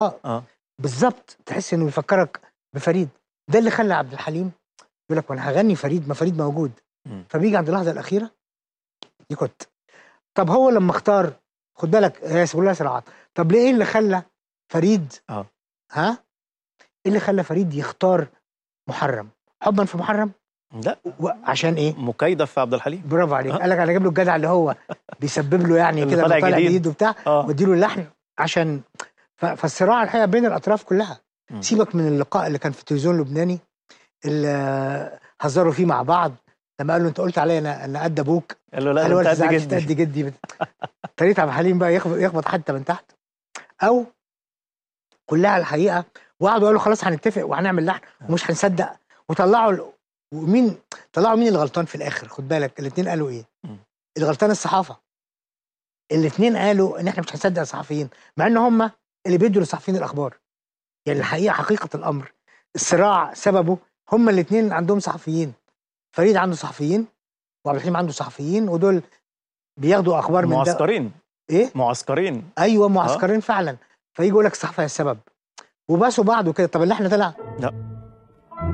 اه بالظبط تحس انه بيفكرك بفريد ده اللي خلى عبد الحليم يقول لك وانا هغني فريد ما فريد موجود مم. فبيجي عند اللحظه الاخيره يكت طب هو لما اختار خد بالك هي سبيل الله صراعات طب ليه ايه اللي خلى فريد اه ها ايه اللي خلى فريد يختار محرم حبا في محرم لا عشان ايه مكيدة في عبد الحليم برافو عليك آه. قال لك انا جايب له الجدع اللي هو بيسبب له يعني اللي كده طالع إنه طالع جديد. جديد وبتاع اه واديله اللحن عشان ف- فالصراع الحقيقه بين الاطراف كلها مم. سيبك من اللقاء اللي كان في التلفزيون اللبناني اللي هزروا فيه مع بعض لما قال له انت قلت عليا انا انا قد ابوك قال له لا قال ده له انت انت قد زعلت قد جدي جدي بت- طريقه عبد الحليم بقى يخبط يخبط حتى من تحت او كلها الحقيقه وقعدوا قالوا خلاص هنتفق وهنعمل لحن ومش هنصدق وطلعوا ال- ومين طلعوا مين الغلطان في الاخر خد بالك الاثنين قالوا ايه مم. الغلطان الصحافه الاثنين قالوا ان احنا مش هنصدق الصحفيين مع ان هم اللي بيدوا للصحفيين الاخبار يعني الحقيقه حقيقه الامر الصراع سببه هم الاثنين عندهم صحفيين فريد عنده صحفيين وعبد الحليم عنده صحفيين ودول بياخدوا اخبار من ده معسكرين ايه معسكرين ايوه معسكرين فعلا فيجي يقول لك الصحافه هي السبب وباسوا بعض وكده طب اللي احنا طلع لا.